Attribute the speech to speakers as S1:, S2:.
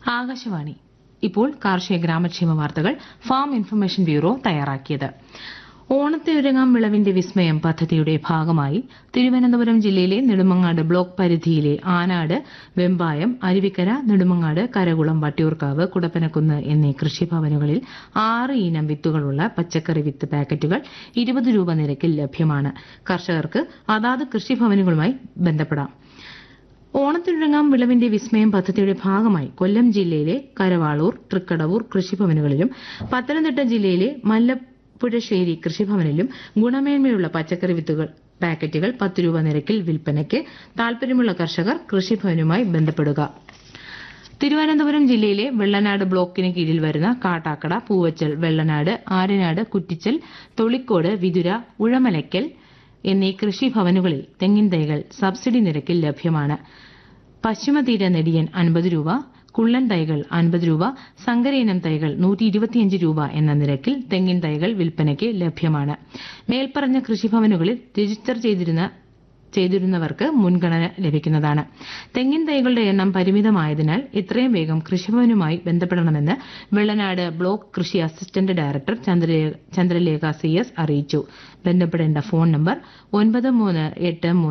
S1: ആകാശവാണി ഇപ്പോൾ കാർഷിക ഗ്രാമക്ഷേമ വാർത്തകൾ ഫാം ഇൻഫർമേഷൻ ബ്യൂറോ തയ്യാറാക്കിയത് ഓണത്തിനൊരുങ്ങാം വിളവിന്റെ വിസ്മയം പദ്ധതിയുടെ ഭാഗമായി തിരുവനന്തപുരം ജില്ലയിലെ നെടുമങ്ങാട് ബ്ലോക്ക് പരിധിയിലെ ആനാട് വെമ്പായം അരുവിക്കര നെടുമങ്ങാട് കരകുളം വട്ടിയൂർക്കാവ് കുടപ്പനക്കുന്ന് എന്നീ കൃഷിഭവനുകളിൽ ആറ് ഇനം വിത്തുകളുള്ള പച്ചക്കറി വിത്ത് പാക്കറ്റുകൾ ഇരുപത് രൂപ നിരക്കിൽ ലഭ്യമാണ് കർഷകർക്ക് അതാത് കൃഷിഭവനുകളുമായി ബന്ധപ്പെടാം ഓണത്തിനൊരുങ്ങാം വിളവിന്റെ വിസ്മയം പദ്ധതിയുടെ ഭാഗമായി കൊല്ലം ജില്ലയിലെ കരവാളൂർ തൃക്കടവൂർ കൃഷിഭവനുകളിലും പത്തനംതിട്ട ജില്ലയിലെ മല്ലപ്പുഴശ്ശേരി കൃഷിഭവനിലും ഗുണമേന്മയുള്ള പച്ചക്കറി വിത്തുകൾ പാക്കറ്റുകൾ പത്ത് രൂപ നിരക്കിൽ വിൽപ്പനയ്ക്ക് താൽപര്യമുള്ള കർഷകർ കൃഷിഭവനുമായി ബന്ധപ്പെടുക തിരുവനന്തപുരം ജില്ലയിലെ വെള്ളനാട് ബ്ലോക്കിന് കീഴിൽ വരുന്ന കാട്ടാക്കട പൂവച്ചൽ വെള്ളനാട് ആരനാട് കുറ്റിച്ചൽ തൊളിക്കോട് വിതുര ഉഴമലയ്ക്കൽ എന്നീ കൃഷിഭവനുകളിൽ തെങ്ങിൻ തൈകൾ സബ്സിഡി നിരക്കിൽ ലഭ്യമാണ് പശ്ചിമതീര നെടിയൻ അൻപത് രൂപ കുള്ളൻ തൈകൾ അൻപത് രൂപ സങ്കരയിനം തൈകൾ നൂറ്റി ഇരുപത്തിയഞ്ച് രൂപ എന്ന നിരക്കിൽ തെങ്ങിൻ തൈകൾ വിൽപ്പനയ്ക്ക് ലഭ്യമാണ് മേൽപ്പറഞ്ഞ കൃഷിഭവനുകളിൽ രജിസ്റ്റർ ചെയ്തിരുന്ന ചെയ്തിരുന്നവർക്ക് മുൻഗണന ലഭിക്കുന്നതാണ് തെങ്ങിൻ തൈകളുടെ എണ്ണം പരിമിതമായതിനാൽ എത്രയും വേഗം കൃഷിഭവനുമായി ബന്ധപ്പെടണമെന്ന് വെള്ളനാട് ബ്ലോക്ക് കൃഷി അസിസ്റ്റന്റ് ഡയറക്ടർ ചന്ദ്രലേ- ചന്ദ്രലേഖ സി എസ് അറിയിച്ചു ബന്ധപ്പെടേണ്ട ഫോൺ നമ്പർ ഒൻപത് മൂന്ന് എട്ട് മൂന്ന്